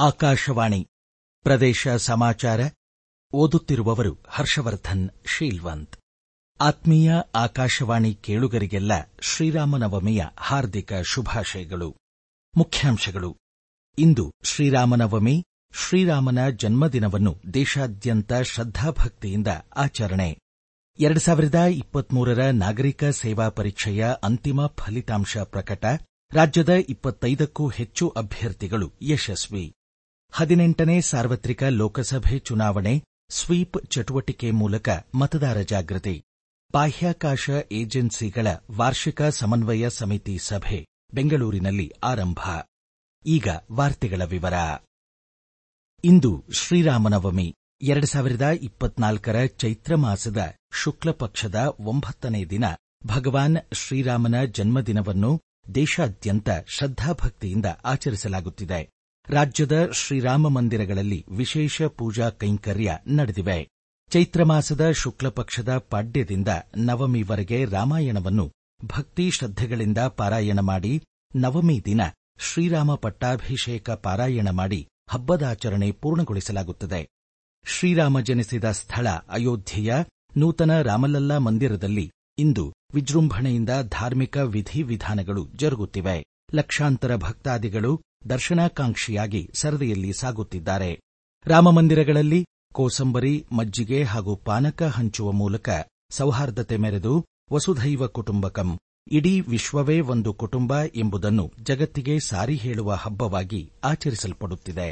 ಆಕಾಶವಾಣಿ ಪ್ರದೇಶ ಸಮಾಚಾರ ಓದುತ್ತಿರುವವರು ಹರ್ಷವರ್ಧನ್ ಶೀಲ್ವಂತ್ ಆತ್ಮೀಯ ಆಕಾಶವಾಣಿ ಕೇಳುಗರಿಗೆಲ್ಲ ಶ್ರೀರಾಮನವಮಿಯ ಹಾರ್ದಿಕ ಶುಭಾಶಯಗಳು ಮುಖ್ಯಾಂಶಗಳು ಇಂದು ಶ್ರೀರಾಮನವಮಿ ಶ್ರೀರಾಮನ ಜನ್ಮದಿನವನ್ನು ದೇಶಾದ್ಯಂತ ಶ್ರದ್ಧಾಭಕ್ತಿಯಿಂದ ಆಚರಣೆ ಎರಡು ಸಾವಿರದ ಇಪ್ಪತ್ಮೂರರ ನಾಗರಿಕ ಸೇವಾ ಪರೀಕ್ಷೆಯ ಅಂತಿಮ ಫಲಿತಾಂಶ ಪ್ರಕಟ ರಾಜ್ಯದ ಇಪ್ಪತ್ತೈದಕ್ಕೂ ಹೆಚ್ಚು ಅಭ್ಯರ್ಥಿಗಳು ಯಶಸ್ವಿ ಹದಿನೆಂಟನೇ ಸಾರ್ವತ್ರಿಕ ಲೋಕಸಭೆ ಚುನಾವಣೆ ಸ್ವೀಪ್ ಚಟುವಟಿಕೆ ಮೂಲಕ ಮತದಾರ ಜಾಗೃತಿ ಬಾಹ್ಯಾಕಾಶ ಏಜೆನ್ಸಿಗಳ ವಾರ್ಷಿಕ ಸಮನ್ವಯ ಸಮಿತಿ ಸಭೆ ಬೆಂಗಳೂರಿನಲ್ಲಿ ಆರಂಭ ಈಗ ವಾರ್ತೆಗಳ ವಿವರ ಇಂದು ಶ್ರೀರಾಮನವಮಿ ಎರಡು ಸಾವಿರದ ಇಪ್ಪತ್ನಾಲ್ಕರ ಚೈತ್ರ ಮಾಸದ ಶುಕ್ಲ ಪಕ್ಷದ ಒಂಬತ್ತನೇ ದಿನ ಭಗವಾನ್ ಶ್ರೀರಾಮನ ಜನ್ಮದಿನವನ್ನು ದೇಶಾದ್ಯಂತ ಶ್ರದ್ಧಾಭಕ್ತಿಯಿಂದ ಆಚರಿಸಲಾಗುತ್ತಿದೆ ರಾಜ್ಯದ ಶ್ರೀರಾಮ ಮಂದಿರಗಳಲ್ಲಿ ವಿಶೇಷ ಪೂಜಾ ಕೈಂಕರ್ಯ ನಡೆದಿವೆ ಚೈತ್ರ ಮಾಸದ ಶುಕ್ಲ ಪಕ್ಷದ ಪಾಡ್ಯದಿಂದ ನವಮಿವರೆಗೆ ರಾಮಾಯಣವನ್ನು ಭಕ್ತಿ ಶ್ರದ್ಧೆಗಳಿಂದ ಪಾರಾಯಣ ಮಾಡಿ ನವಮಿ ದಿನ ಶ್ರೀರಾಮ ಪಟ್ಟಾಭಿಷೇಕ ಪಾರಾಯಣ ಮಾಡಿ ಹಬ್ಬದಾಚರಣೆ ಪೂರ್ಣಗೊಳಿಸಲಾಗುತ್ತದೆ ಶ್ರೀರಾಮ ಜನಿಸಿದ ಸ್ಥಳ ಅಯೋಧ್ಯೆಯ ನೂತನ ರಾಮಲಲ್ಲಾ ಮಂದಿರದಲ್ಲಿ ಇಂದು ವಿಜೃಂಭಣೆಯಿಂದ ಧಾರ್ಮಿಕ ವಿಧಿವಿಧಾನಗಳು ಜರುಗುತ್ತಿವೆ ಲಕ್ಷಾಂತರ ಭಕ್ತಾದಿಗಳು ದರ್ಶನಾಕಾಂಕ್ಷಿಯಾಗಿ ಸರದಿಯಲ್ಲಿ ಸಾಗುತ್ತಿದ್ದಾರೆ ರಾಮಮಂದಿರಗಳಲ್ಲಿ ಕೋಸಂಬರಿ ಮಜ್ಜಿಗೆ ಹಾಗೂ ಪಾನಕ ಹಂಚುವ ಮೂಲಕ ಸೌಹಾರ್ದತೆ ಮೆರೆದು ವಸುಧೈವ ಕುಟುಂಬಕಂ ಇಡೀ ವಿಶ್ವವೇ ಒಂದು ಕುಟುಂಬ ಎಂಬುದನ್ನು ಜಗತ್ತಿಗೆ ಸಾರಿ ಹೇಳುವ ಹಬ್ಬವಾಗಿ ಆಚರಿಸಲ್ಪಡುತ್ತಿದೆ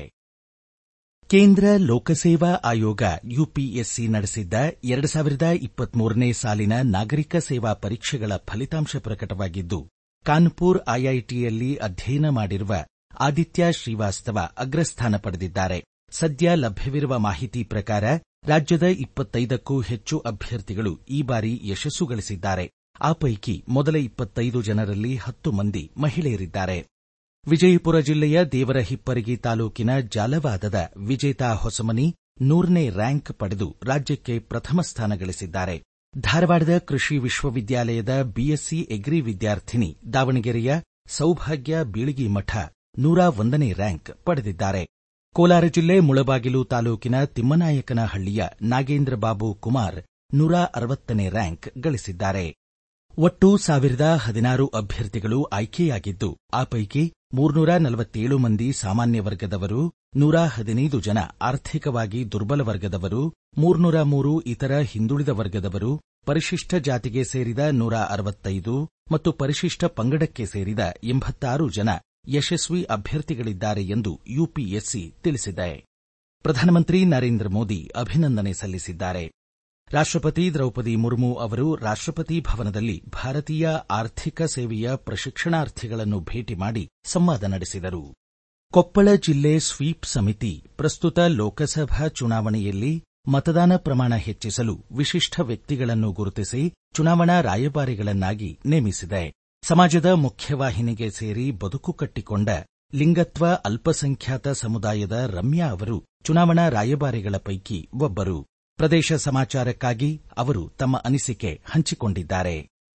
ಕೇಂದ್ರ ಲೋಕಸೇವಾ ಆಯೋಗ ಯುಪಿಎಸ್ಸಿ ನಡೆಸಿದ್ದ ಎರಡು ಸಾವಿರದ ಇಪ್ಪತ್ಮೂರನೇ ಸಾಲಿನ ನಾಗರಿಕ ಸೇವಾ ಪರೀಕ್ಷೆಗಳ ಫಲಿತಾಂಶ ಪ್ರಕಟವಾಗಿದ್ದು ಕಾನ್ಪುರ್ ಐಐಟಿಯಲ್ಲಿ ಅಧ್ಯಯನ ಮಾಡಿರುವ ಆದಿತ್ಯ ಶ್ರೀವಾಸ್ತವ ಅಗ್ರಸ್ಥಾನ ಪಡೆದಿದ್ದಾರೆ ಸದ್ಯ ಲಭ್ಯವಿರುವ ಮಾಹಿತಿ ಪ್ರಕಾರ ರಾಜ್ಯದ ಇಪ್ಪತ್ತೈದಕ್ಕೂ ಹೆಚ್ಚು ಅಭ್ಯರ್ಥಿಗಳು ಈ ಬಾರಿ ಯಶಸ್ಸು ಗಳಿಸಿದ್ದಾರೆ ಆ ಪೈಕಿ ಮೊದಲ ಇಪ್ಪತ್ತೈದು ಜನರಲ್ಲಿ ಹತ್ತು ಮಂದಿ ಮಹಿಳೆಯರಿದ್ದಾರೆ ವಿಜಯಪುರ ಜಿಲ್ಲೆಯ ದೇವರಹಿಪ್ಪರಗಿ ತಾಲೂಕಿನ ಜಾಲವಾದದ ವಿಜೇತಾ ಹೊಸಮನಿ ನೂರನೇ ರ್ಯಾಂಕ್ ಪಡೆದು ರಾಜ್ಯಕ್ಕೆ ಪ್ರಥಮ ಸ್ಥಾನ ಗಳಿಸಿದ್ದಾರೆ ಧಾರವಾಡದ ಕೃಷಿ ವಿಶ್ವವಿದ್ಯಾಲಯದ ಬಿಎಸ್ಸಿ ಎಗ್ರಿ ವಿದ್ಯಾರ್ಥಿನಿ ದಾವಣಗೆರೆಯ ಸೌಭಾಗ್ಯ ಬೀಳಗಿ ಮಠ ನೂರ ಒಂದನೇ ರ್ಯಾಂಕ್ ಪಡೆದಿದ್ದಾರೆ ಕೋಲಾರ ಜಿಲ್ಲೆ ಮುಳಬಾಗಿಲು ತಾಲೂಕಿನ ತಿಮ್ಮನಾಯಕನಹಳ್ಳಿಯ ನಾಗೇಂದ್ರ ಬಾಬು ಕುಮಾರ್ ನೂರ ಅರವತ್ತನೇ ರ್ಯಾಂಕ್ ಗಳಿಸಿದ್ದಾರೆ ಒಟ್ಟು ಸಾವಿರದ ಹದಿನಾರು ಅಭ್ಯರ್ಥಿಗಳು ಆಯ್ಕೆಯಾಗಿದ್ದು ಆ ಪೈಕಿ ಮೂರ್ನೂರ ನಲವತ್ತೇಳು ಮಂದಿ ಸಾಮಾನ್ಯ ವರ್ಗದವರು ನೂರ ಹದಿನೈದು ಜನ ಆರ್ಥಿಕವಾಗಿ ದುರ್ಬಲ ವರ್ಗದವರು ಮೂರ್ನೂರ ಮೂರು ಇತರ ಹಿಂದುಳಿದ ವರ್ಗದವರು ಪರಿಶಿಷ್ಟ ಜಾತಿಗೆ ಸೇರಿದ ನೂರ ಅರವತ್ತೈದು ಮತ್ತು ಪರಿಶಿಷ್ಟ ಪಂಗಡಕ್ಕೆ ಸೇರಿದ ಎಂಬತ್ತಾರು ಜನ ಯಶಸ್ವಿ ಅಭ್ಯರ್ಥಿಗಳಿದ್ದಾರೆ ಎಂದು ಯುಪಿಎಸ್ಸಿ ತಿಳಿಸಿದೆ ಪ್ರಧಾನಮಂತ್ರಿ ನರೇಂದ್ರ ಮೋದಿ ಅಭಿನಂದನೆ ಸಲ್ಲಿಸಿದ್ದಾರೆ ರಾಷ್ಟ್ರಪತಿ ದ್ರೌಪದಿ ಮುರ್ಮು ಅವರು ರಾಷ್ಟ್ರಪತಿ ಭವನದಲ್ಲಿ ಭಾರತೀಯ ಆರ್ಥಿಕ ಸೇವೆಯ ಪ್ರಶಿಕ್ಷಣಾರ್ಥಿಗಳನ್ನು ಭೇಟಿ ಮಾಡಿ ಸಂವಾದ ನಡೆಸಿದರು ಕೊಪ್ಪಳ ಜಿಲ್ಲೆ ಸ್ವೀಪ್ ಸಮಿತಿ ಪ್ರಸ್ತುತ ಲೋಕಸಭಾ ಚುನಾವಣೆಯಲ್ಲಿ ಮತದಾನ ಪ್ರಮಾಣ ಹೆಚ್ಚಿಸಲು ವಿಶಿಷ್ಟ ವ್ಯಕ್ತಿಗಳನ್ನು ಗುರುತಿಸಿ ಚುನಾವಣಾ ರಾಯಭಾರಿಗಳನ್ನಾಗಿ ನೇಮಿಸಿದೆ ಸಮಾಜದ ಮುಖ್ಯವಾಹಿನಿಗೆ ಸೇರಿ ಬದುಕು ಕಟ್ಟಿಕೊಂಡ ಲಿಂಗತ್ವ ಅಲ್ಪಸಂಖ್ಯಾತ ಸಮುದಾಯದ ರಮ್ಯಾ ಅವರು ಚುನಾವಣಾ ರಾಯಭಾರಿಗಳ ಪೈಕಿ ಒಬ್ಬರು ಪ್ರದೇಶ ಸಮಾಚಾರಕ್ಕಾಗಿ ಅವರು ತಮ್ಮ ಅನಿಸಿಕೆ ಹಂಚಿಕೊಂಡಿದ್ದಾರೆ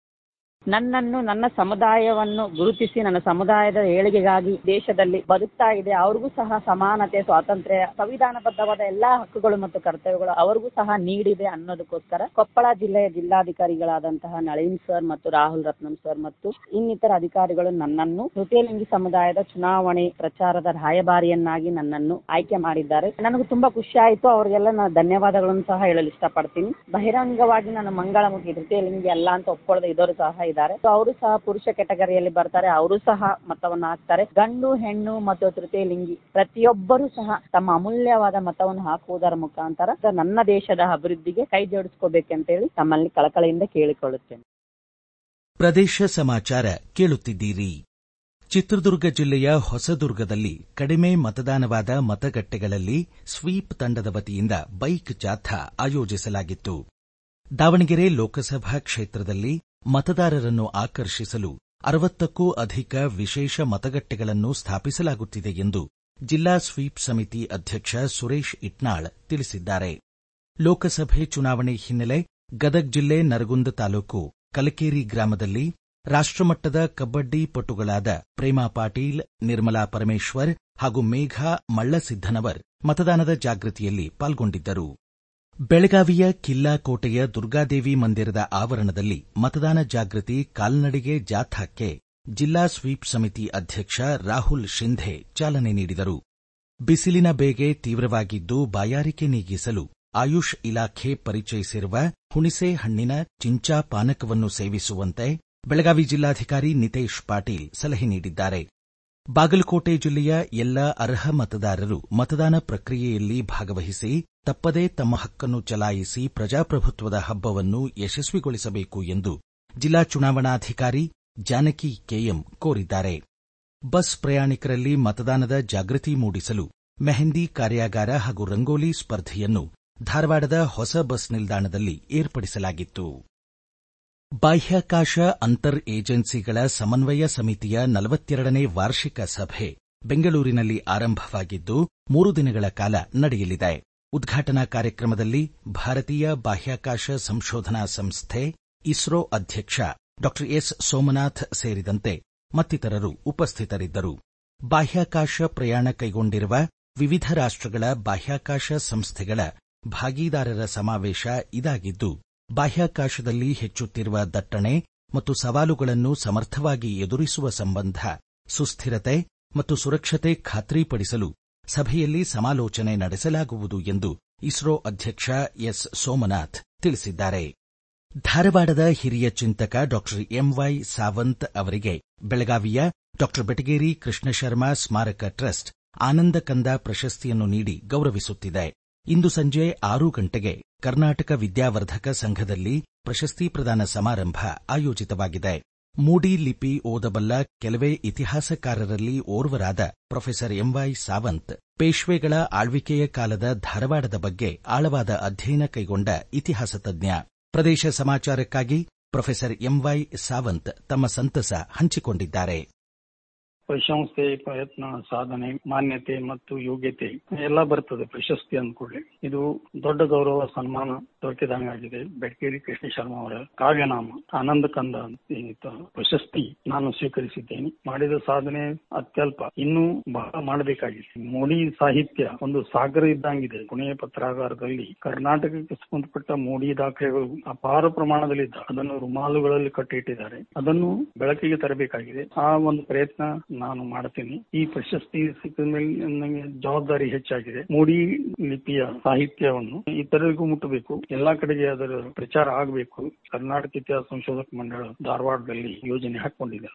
ನನ್ನನ್ನು ನನ್ನ ಸಮುದಾಯವನ್ನು ಗುರುತಿಸಿ ನನ್ನ ಸಮುದಾಯದ ಏಳಿಗೆಗಾಗಿ ದೇಶದಲ್ಲಿ ಬದುಕ್ತಾ ಇದೆ ಅವ್ರಿಗೂ ಸಹ ಸಮಾನತೆ ಸ್ವಾತಂತ್ರ್ಯ ಸಂವಿಧಾನಬದ್ಧವಾದ ಎಲ್ಲಾ ಹಕ್ಕುಗಳು ಮತ್ತು ಕರ್ತವ್ಯಗಳು ಅವ್ರಿಗೂ ಸಹ ನೀಡಿದೆ ಅನ್ನೋದಕ್ಕೋಸ್ಕರ ಕೊಪ್ಪಳ ಜಿಲ್ಲೆಯ ಜಿಲ್ಲಾಧಿಕಾರಿಗಳಾದಂತಹ ನಳಿನ್ ಸರ್ ಮತ್ತು ರಾಹುಲ್ ರತ್ನಂ ಸರ್ ಮತ್ತು ಇನ್ನಿತರ ಅಧಿಕಾರಿಗಳು ನನ್ನನ್ನು ತೃತೀಯಲಿಂಗಿ ಸಮುದಾಯದ ಚುನಾವಣೆ ಪ್ರಚಾರದ ರಾಯಭಾರಿಯನ್ನಾಗಿ ನನ್ನನ್ನು ಆಯ್ಕೆ ಮಾಡಿದ್ದಾರೆ ನನಗೂ ತುಂಬಾ ಖುಷಿ ಆಯಿತು ಅವರಿಗೆಲ್ಲ ನಾನು ಧನ್ಯವಾದಗಳನ್ನು ಸಹ ಹೇಳಲು ಇಷ್ಟಪಡ್ತೀನಿ ಬಹಿರಂಗವಾಗಿ ನಾನು ಮಂಗಳಮುಖಿ ತೃತೀಯಲಿಂಗಿ ಅಲ್ಲ ಅಂತ ಒಪ್ಕೊಳ್ಳದೆ ಇದ್ದವರು ಸಹ ಇದ್ದಾರೆ ಅವರು ಸಹ ಪುರುಷ ಕೆಟಗರಿಯಲ್ಲಿ ಬರ್ತಾರೆ ಅವರು ಸಹ ಮತವನ್ನು ಹಾಕ್ತಾರೆ ಗಂಡು ಹೆಣ್ಣು ಮತ್ತು ತೃತೀಯ ಲಿಂಗಿ ಪ್ರತಿಯೊಬ್ಬರೂ ಸಹ ತಮ್ಮ ಅಮೂಲ್ಯವಾದ ಮತವನ್ನು ಹಾಕುವುದರ ಮುಖಾಂತರ ನನ್ನ ದೇಶದ ಅಭಿವೃದ್ಧಿಗೆ ಕೈ ಜೋಡಿಸ್ಕೋಬೇಕಂತೇಳಿ ತಮ್ಮಲ್ಲಿ ಕಳಕಳಿಯಿಂದ ಕೇಳಿಕೊಳ್ಳುತ್ತೇನೆ ಪ್ರದೇಶ ಸಮಾಚಾರ ಕೇಳುತ್ತಿದ್ದೀರಿ ಚಿತ್ರದುರ್ಗ ಜಿಲ್ಲೆಯ ಹೊಸದುರ್ಗದಲ್ಲಿ ಕಡಿಮೆ ಮತದಾನವಾದ ಮತಗಟ್ಟೆಗಳಲ್ಲಿ ಸ್ವೀಪ್ ತಂಡದ ವತಿಯಿಂದ ಬೈಕ್ ಜಾಥಾ ಆಯೋಜಿಸಲಾಗಿತ್ತು ದಾವಣಗೆರೆ ಲೋಕಸಭಾ ಕ್ಷೇತ್ರದಲ್ಲಿ ಮತದಾರರನ್ನು ಆಕರ್ಷಿಸಲು ಅರವತ್ತಕ್ಕೂ ಅಧಿಕ ವಿಶೇಷ ಮತಗಟ್ಟೆಗಳನ್ನು ಸ್ಥಾಪಿಸಲಾಗುತ್ತಿದೆ ಎಂದು ಜಿಲ್ಲಾ ಸ್ವೀಪ್ ಸಮಿತಿ ಅಧ್ಯಕ್ಷ ಸುರೇಶ್ ಇಟ್ನಾಳ್ ತಿಳಿಸಿದ್ದಾರೆ ಲೋಕಸಭೆ ಚುನಾವಣೆ ಹಿನ್ನೆಲೆ ಗದಗ ಜಿಲ್ಲೆ ನರಗುಂದ ತಾಲೂಕು ಕಲಕೇರಿ ಗ್ರಾಮದಲ್ಲಿ ರಾಷ್ಟಮಟ್ಟದ ಕಬ್ಬಡಿ ಪಟುಗಳಾದ ಪ್ರೇಮಾ ಪಾಟೀಲ್ ನಿರ್ಮಲಾ ಪರಮೇಶ್ವರ್ ಹಾಗೂ ಮೇಘಾ ಮಳ್ಳಸಿದ್ದನವರ್ ಮತದಾನದ ಜಾಗೃತಿಯಲ್ಲಿ ಪಾಲ್ಗೊಂಡಿದ್ದರು ಬೆಳಗಾವಿಯ ಕಿಲ್ಲಾಕೋಟೆಯ ದುರ್ಗಾದೇವಿ ಮಂದಿರದ ಆವರಣದಲ್ಲಿ ಮತದಾನ ಜಾಗೃತಿ ಕಾಲ್ನಡಿಗೆ ಜಾಥಾಕ್ಕೆ ಜಿಲ್ಲಾ ಸ್ವೀಪ್ ಸಮಿತಿ ಅಧ್ಯಕ್ಷ ರಾಹುಲ್ ಶಿಂಧೆ ಚಾಲನೆ ನೀಡಿದರು ಬಿಸಿಲಿನ ಬೇಗೆ ತೀವ್ರವಾಗಿದ್ದು ಬಾಯಾರಿಕೆ ನೀಗಿಸಲು ಆಯುಷ್ ಇಲಾಖೆ ಪರಿಚಯಿಸಿರುವ ಹುಣಿಸೆ ಹಣ್ಣಿನ ಚಿಂಚಾ ಪಾನಕವನ್ನು ಸೇವಿಸುವಂತೆ ಬೆಳಗಾವಿ ಜಿಲ್ಲಾಧಿಕಾರಿ ನಿತೇಶ್ ಪಾಟೀಲ್ ಸಲಹೆ ನೀಡಿದ್ದಾರೆ ಬಾಗಲಕೋಟೆ ಜಿಲ್ಲೆಯ ಎಲ್ಲ ಅರ್ಹ ಮತದಾರರು ಮತದಾನ ಪ್ರಕ್ರಿಯೆಯಲ್ಲಿ ಭಾಗವಹಿಸಿ ತಪ್ಪದೇ ತಮ್ಮ ಹಕ್ಕನ್ನು ಚಲಾಯಿಸಿ ಪ್ರಜಾಪ್ರಭುತ್ವದ ಹಬ್ಬವನ್ನು ಯಶಸ್ವಿಗೊಳಿಸಬೇಕು ಎಂದು ಜಿಲ್ಲಾ ಚುನಾವಣಾಧಿಕಾರಿ ಜಾನಕಿ ಕೆಎಂ ಕೋರಿದ್ದಾರೆ ಬಸ್ ಪ್ರಯಾಣಿಕರಲ್ಲಿ ಮತದಾನದ ಜಾಗೃತಿ ಮೂಡಿಸಲು ಮೆಹಂದಿ ಕಾರ್ಯಾಗಾರ ಹಾಗೂ ರಂಗೋಲಿ ಸ್ಪರ್ಧೆಯನ್ನು ಧಾರವಾಡದ ಹೊಸ ಬಸ್ ನಿಲ್ದಾಣದಲ್ಲಿ ಏರ್ಪಡಿಸಲಾಗಿತ್ತು ಬಾಹ್ಯಾಕಾಶ ಅಂತರ್ ಏಜೆನ್ಸಿಗಳ ಸಮನ್ವಯ ಸಮಿತಿಯ ನಲವತ್ತೆರಡನೇ ವಾರ್ಷಿಕ ಸಭೆ ಬೆಂಗಳೂರಿನಲ್ಲಿ ಆರಂಭವಾಗಿದ್ದು ಮೂರು ದಿನಗಳ ಕಾಲ ನಡೆಯಲಿದೆ ಉದ್ಘಾಟನಾ ಕಾರ್ಯಕ್ರಮದಲ್ಲಿ ಭಾರತೀಯ ಬಾಹ್ಯಾಕಾಶ ಸಂಶೋಧನಾ ಸಂಸ್ಥೆ ಇಸ್ರೋ ಅಧ್ಯಕ್ಷ ಡಾ ಎಸ್ ಸೋಮನಾಥ್ ಸೇರಿದಂತೆ ಮತ್ತಿತರರು ಉಪಸ್ಥಿತರಿದ್ದರು ಬಾಹ್ಯಾಕಾಶ ಪ್ರಯಾಣ ಕೈಗೊಂಡಿರುವ ವಿವಿಧ ರಾಷ್ಟಗಳ ಬಾಹ್ಯಾಕಾಶ ಸಂಸ್ಥೆಗಳ ಭಾಗೀದಾರರ ಸಮಾವೇಶ ಇದಾಗಿದ್ದು ಬಾಹ್ಯಾಕಾಶದಲ್ಲಿ ಹೆಚ್ಚುತ್ತಿರುವ ದಟ್ಟಣೆ ಮತ್ತು ಸವಾಲುಗಳನ್ನು ಸಮರ್ಥವಾಗಿ ಎದುರಿಸುವ ಸಂಬಂಧ ಸುಸ್ಥಿರತೆ ಮತ್ತು ಸುರಕ್ಷತೆ ಖಾತ್ರಿಪಡಿಸಲು ಸಭೆಯಲ್ಲಿ ಸಮಾಲೋಚನೆ ನಡೆಸಲಾಗುವುದು ಎಂದು ಇಸ್ರೋ ಅಧ್ಯಕ್ಷ ಎಸ್ ಸೋಮನಾಥ್ ತಿಳಿಸಿದ್ದಾರೆ ಧಾರವಾಡದ ಹಿರಿಯ ಚಿಂತಕ ಡಾ ಎಂವೈ ಸಾವಂತ್ ಅವರಿಗೆ ಬೆಳಗಾವಿಯ ಡಾ ಬೆಟಗೇರಿ ಕೃಷ್ಣಶರ್ಮಾ ಸ್ಮಾರಕ ಟ್ರಸ್ಟ್ ಆನಂದ ಕಂದ ಪ್ರಶಸ್ತಿಯನ್ನು ನೀಡಿ ಗೌರವಿಸುತ್ತಿದೆ ಇಂದು ಸಂಜೆ ಆರು ಗಂಟೆಗೆ ಕರ್ನಾಟಕ ವಿದ್ಯಾವರ್ಧಕ ಸಂಘದಲ್ಲಿ ಪ್ರಶಸ್ತಿ ಪ್ರದಾನ ಸಮಾರಂಭ ಆಯೋಜಿತವಾಗಿದೆ ಮೂಡಿ ಲಿಪಿ ಓದಬಲ್ಲ ಕೆಲವೇ ಇತಿಹಾಸಕಾರರಲ್ಲಿ ಓರ್ವರಾದ ಪ್ರೊಫೆಸರ್ ಎಂವೈ ಸಾವಂತ್ ಪೇಶ್ವೆಗಳ ಆಳ್ವಿಕೆಯ ಕಾಲದ ಧಾರವಾಡದ ಬಗ್ಗೆ ಆಳವಾದ ಅಧ್ಯಯನ ಕೈಗೊಂಡ ಇತಿಹಾಸ ತಜ್ಞ ಪ್ರದೇಶ ಸಮಾಚಾರಕ್ಕಾಗಿ ಪ್ರೊಫೆಸರ್ ಎಂವೈ ಸಾವಂತ್ ತಮ್ಮ ಸಂತಸ ಹಂಚಿಕೊಂಡಿದ್ದಾರೆ ಪ್ರಶಂಸೆ ಪ್ರಯತ್ನ ಸಾಧನೆ ಮಾನ್ಯತೆ ಮತ್ತು ಯೋಗ್ಯತೆ ಎಲ್ಲ ಬರ್ತದೆ ಪ್ರಶಸ್ತಿ ಅಂದ್ಕೊಳ್ಳಿ ಇದು ದೊಡ್ಡ ಗೌರವ ಸನ್ಮಾನ ದೊರಕಿದಂಗಾಗಿದೆ ಬೆಳಕೇರಿ ಕೃಷ್ಣ ಶರ್ಮಾ ಅವರ ಕಾವ್ಯನಾಮ ಆನಂದ ಕಂದ ಅಂತ ಪ್ರಶಸ್ತಿ ನಾನು ಸ್ವೀಕರಿಸಿದ್ದೇನೆ ಮಾಡಿದ ಸಾಧನೆ ಅತ್ಯಲ್ಪ ಇನ್ನೂ ಬಹಳ ಮಾಡಬೇಕಾಗಿದೆ ಮೋಡಿ ಸಾಹಿತ್ಯ ಒಂದು ಸಾಗರ ಇದ್ದಂಗಿದೆ ಪುಣೆಯ ಪತ್ರಾಗಾರದಲ್ಲಿ ಕರ್ನಾಟಕಕ್ಕೆ ಸಂಬಂಧಪಟ್ಟ ಮೋಡಿ ದಾಖಲೆಗಳು ಅಪಾರ ಪ್ರಮಾಣದಲ್ಲಿ ಅದನ್ನು ರುಮಾಲುಗಳಲ್ಲಿ ಕಟ್ಟಿಟ್ಟಿದ್ದಾರೆ ಅದನ್ನು ಬೆಳಕಿಗೆ ತರಬೇಕಾಗಿದೆ ಆ ಒಂದು ಪ್ರಯತ್ನ ನಾನು ಮಾಡ್ತೀನಿ ಈ ಪ್ರಶಸ್ತಿ ಸಿಕ್ಕಿದ ಮೇಲೆ ನನಗೆ ಜವಾಬ್ದಾರಿ ಹೆಚ್ಚಾಗಿದೆ ಮೂಡಿ ಲಿಪಿಯ ಸಾಹಿತ್ಯವನ್ನು ಇತರರಿಗೂ ಮುಟ್ಟಬೇಕು ಎಲ್ಲಾ ಕಡೆಗೆ ಅದರ ಪ್ರಚಾರ ಆಗಬೇಕು ಕರ್ನಾಟಕ ಇತಿಹಾಸ ಸಂಶೋಧಕ ಮಂಡಳ ಧಾರವಾಡದಲ್ಲಿ ಯೋಜನೆ ಹಾಕೊಂಡಿದೆ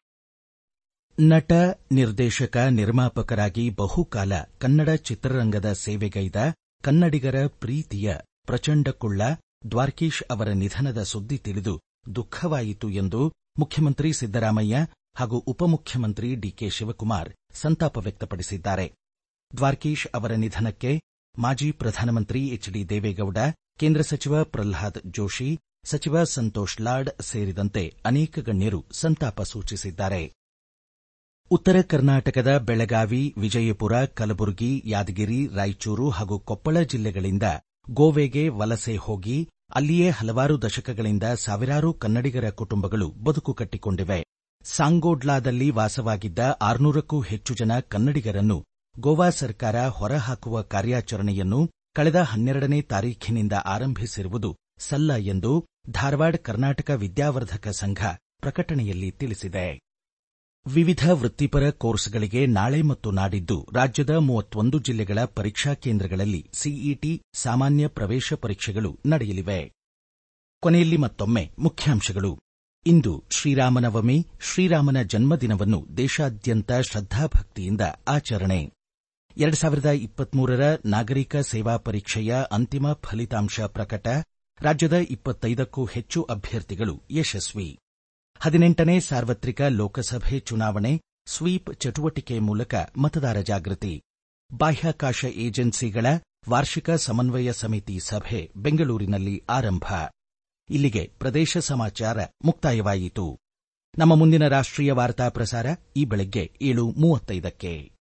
ನಟ ನಿರ್ದೇಶಕ ನಿರ್ಮಾಪಕರಾಗಿ ಬಹುಕಾಲ ಕನ್ನಡ ಚಿತ್ರರಂಗದ ಸೇವೆಗೈದ ಕನ್ನಡಿಗರ ಪ್ರೀತಿಯ ಪ್ರಚಂಡ ಕುಳ್ಳ ದ್ವಾರ್ಕೀಶ್ ಅವರ ನಿಧನದ ಸುದ್ದಿ ತಿಳಿದು ದುಃಖವಾಯಿತು ಎಂದು ಮುಖ್ಯಮಂತ್ರಿ ಸಿದ್ದರಾಮಯ್ಯ ಹಾಗೂ ಉಪಮುಖ್ಯಮಂತ್ರಿ ಡಿಕೆ ಶಿವಕುಮಾರ್ ಸಂತಾಪ ವ್ಯಕ್ತಪಡಿಸಿದ್ದಾರೆ ದ್ವಾರ್ಕೀಶ್ ಅವರ ನಿಧನಕ್ಕೆ ಮಾಜಿ ಪ್ರಧಾನಮಂತ್ರಿ ಎಚ್ ಡಿ ದೇವೇಗೌಡ ಕೇಂದ್ರ ಸಚಿವ ಪ್ರಲ್ಹಾದ್ ಜೋಶಿ ಸಚಿವ ಸಂತೋಷ್ ಲಾಡ್ ಸೇರಿದಂತೆ ಅನೇಕ ಗಣ್ಯರು ಸಂತಾಪ ಸೂಚಿಸಿದ್ದಾರೆ ಉತ್ತರ ಕರ್ನಾಟಕದ ಬೆಳಗಾವಿ ವಿಜಯಪುರ ಕಲಬುರಗಿ ಯಾದಗಿರಿ ರಾಯಚೂರು ಹಾಗೂ ಕೊಪ್ಪಳ ಜಿಲ್ಲೆಗಳಿಂದ ಗೋವೆಗೆ ವಲಸೆ ಹೋಗಿ ಅಲ್ಲಿಯೇ ಹಲವಾರು ದಶಕಗಳಿಂದ ಸಾವಿರಾರು ಕನ್ನಡಿಗರ ಕುಟುಂಬಗಳು ಬದುಕು ಕಟ್ಟಿಕೊಂಡಿವೆ ಸಾಂಗೋಡ್ಲಾದಲ್ಲಿ ವಾಸವಾಗಿದ್ದ ಆರುನೂರಕ್ಕೂ ಹೆಚ್ಚು ಜನ ಕನ್ನಡಿಗರನ್ನು ಗೋವಾ ಸರ್ಕಾರ ಹೊರಹಾಕುವ ಕಾರ್ಯಾಚರಣೆಯನ್ನು ಕಳೆದ ಹನ್ನೆರಡನೇ ತಾರೀಖಿನಿಂದ ಆರಂಭಿಸಿರುವುದು ಸಲ್ಲ ಎಂದು ಧಾರವಾಡ ಕರ್ನಾಟಕ ವಿದ್ಯಾವರ್ಧಕ ಸಂಘ ಪ್ರಕಟಣೆಯಲ್ಲಿ ತಿಳಿಸಿದೆ ವಿವಿಧ ವೃತ್ತಿಪರ ಕೋರ್ಸ್ಗಳಿಗೆ ನಾಳೆ ಮತ್ತು ನಾಡಿದ್ದು ರಾಜ್ಯದ ಮೂವತ್ತೊಂದು ಜಿಲ್ಲೆಗಳ ಪರೀಕ್ಷಾ ಕೇಂದ್ರಗಳಲ್ಲಿ ಸಿಇಟಿ ಸಾಮಾನ್ಯ ಪ್ರವೇಶ ಪರೀಕ್ಷೆಗಳು ನಡೆಯಲಿವೆ ಕೊನೆಯಲ್ಲಿ ಮತ್ತೊಮ್ಮೆ ಮುಖ್ಯಾಂಶಗಳು ಇಂದು ಶ್ರೀರಾಮನವಮಿ ಶ್ರೀರಾಮನ ಜನ್ಮದಿನವನ್ನು ದೇಶಾದ್ಯಂತ ಶ್ರದ್ಧಾಭಕ್ತಿಯಿಂದ ಆಚರಣೆ ಎರಡು ಸಾವಿರದ ಇಪ್ಪತ್ಮೂರರ ನಾಗರಿಕ ಸೇವಾ ಪರೀಕ್ಷೆಯ ಅಂತಿಮ ಫಲಿತಾಂಶ ಪ್ರಕಟ ರಾಜ್ಯದ ಇಪ್ಪತ್ತೈದಕ್ಕೂ ಹೆಚ್ಚು ಅಭ್ಯರ್ಥಿಗಳು ಯಶಸ್ವಿ ಹದಿನೆಂಟನೇ ಸಾರ್ವತ್ರಿಕ ಲೋಕಸಭೆ ಚುನಾವಣೆ ಸ್ವೀಪ್ ಚಟುವಟಿಕೆ ಮೂಲಕ ಮತದಾರ ಜಾಗೃತಿ ಬಾಹ್ಯಾಕಾಶ ಏಜೆನ್ಸಿಗಳ ವಾರ್ಷಿಕ ಸಮನ್ವಯ ಸಮಿತಿ ಸಭೆ ಬೆಂಗಳೂರಿನಲ್ಲಿ ಆರಂಭ ಇಲ್ಲಿಗೆ ಪ್ರದೇಶ ಸಮಾಚಾರ ಮುಕ್ತಾಯವಾಯಿತು ನಮ್ಮ ಮುಂದಿನ ರಾಷ್ಟ್ರೀಯ ವಾರ್ತಾ ಪ್ರಸಾರ ಈ ಬೆಳಗ್ಗೆ ಏಳು ಮೂವತ್ತೈದಕ್ಕೆ